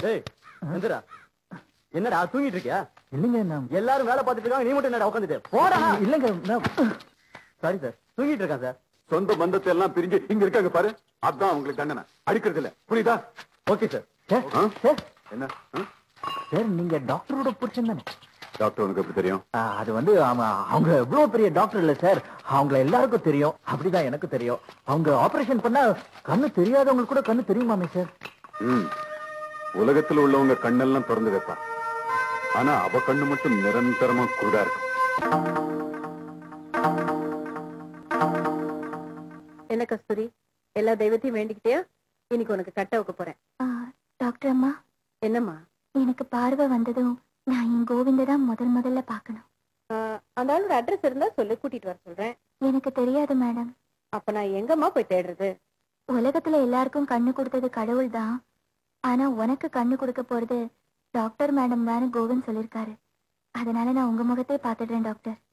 டேய் எந்திரா என்னடா தூங்கிட்டு இருக்கியா இல்லைங்க நான் எல்லாரும் வேலை பார்த்துட்டு இருக்காங்க நீ மட்டும் என்னடா உட்காந்துட்டு போடா இல்லைங்க நான் சாரி சார் தூங்கிட்டு இருக்கான் சார் சொந்த பந்தத்தை எல்லாம் பிரிஞ்சு இங்க இருக்காங்க பாரு அதான் உங்களுக்கு தண்டனை அடிக்கிறது இல்ல புரியுதா ஓகே சார் சார் ஆ? சார் என்ன ஆ? சார் நீங்க டாக்டரோட புருஷன் தானே டாக்டர் உனக்கு எப்படி தெரியும் ஆ, அது வந்து ஆமா, அவங்க எவ்வளவு பெரிய டாக்டர் இல்ல சார் அவங்கள எல்லாருக்கும் தெரியும் அப்படிதான் எனக்கு தெரியும் அவங்க ஆபரேஷன் பண்ணா கண்ணு தெரியாதவங்களுக்கு கூட கண்ணு தெரியுமாமே சார் ம். உலகத்துல உள்ளவங்க கண்ணெல்லாம் திறந்து வைப்பா ஆனா அவ கண்ணு மட்டும் நிரந்தரமா குருடா இருக்கும் என்ன கஸ்தூரி எல்லா தெய்வத்தையும் வேண்டிக்கிட்டியா இன்னைக்கு உனக்கு கட்ட வைக்க போறேன் டாக்டர் அம்மா என்னம்மா எனக்கு பார்வை வந்ததும் நான் என் கோவிந்த தான் முதல் முதல்ல பார்க்கணும் ஆஹ், அந்த ஆளோட அட்ரஸ் இருந்தா சொல்லு கூட்டிட்டு வர சொல்றேன் எனக்கு தெரியாது மேடம் அப்ப நான் எங்கம்மா போய் தேடுறது உலகத்துல எல்லாருக்கும் கண்ணு கொடுத்தது கடவுள் தான் ஆனா உனக்கு கண்ணு கொடுக்க போறது டாக்டர் மேடம் தானே கோவிந்த் சொல்லிருக்காரு அதனால நான் உங்க முகத்தை பார்த்துடுறேன் டாக்டர்